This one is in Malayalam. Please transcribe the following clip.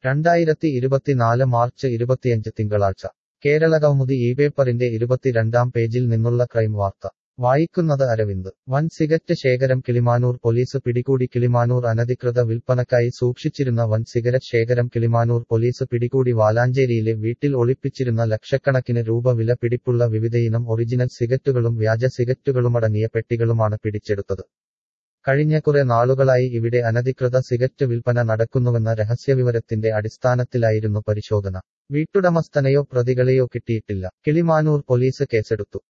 രണ്ടായിരത്തി ഇരുപത്തിനാല് മാർച്ച് ഇരുപത്തിയഞ്ച് തിങ്കളാഴ്ച കേരളകൗമുദി ഈ പേപ്പറിന്റെ ഇരുപത്തിരണ്ടാം പേജിൽ നിന്നുള്ള ക്രൈം വാർത്ത വായിക്കുന്നത് അരവിന്ദ് വൻ സിഗരറ്റ് ശേഖരം കിളിമാനൂർ പോലീസ് പിടികൂടി കിളിമാനൂർ അനധികൃത വിൽപ്പനക്കായി സൂക്ഷിച്ചിരുന്ന വൻ സിഗരറ്റ് ശേഖരം കിളിമാനൂർ പോലീസ് പിടികൂടി വാലാഞ്ചേരിയിലെ വീട്ടിൽ ഒളിപ്പിച്ചിരുന്ന ലക്ഷക്കണക്കിന് രൂപ വില പിടിപ്പുള്ള വിവിധയിനം ഒറിജിനൽ സിഗരറ്റുകളും വ്യാജ സിഗരറ്റുകളുമടങ്ങിയ പെട്ടികളുമാണ് പിടിച്ചെടുത്തത് കഴിഞ്ഞ കുറെ നാളുകളായി ഇവിടെ അനധികൃത സിഗരറ്റ് വിൽപ്പന നടക്കുന്നുവെന്ന രഹസ്യവിവരത്തിന്റെ അടിസ്ഥാനത്തിലായിരുന്നു പരിശോധന വീട്ടുടമസ്ഥനെയോ പ്രതികളെയോ കിട്ടിയിട്ടില്ല കിളിമാനൂർ പോലീസ് കേസെടുത്തു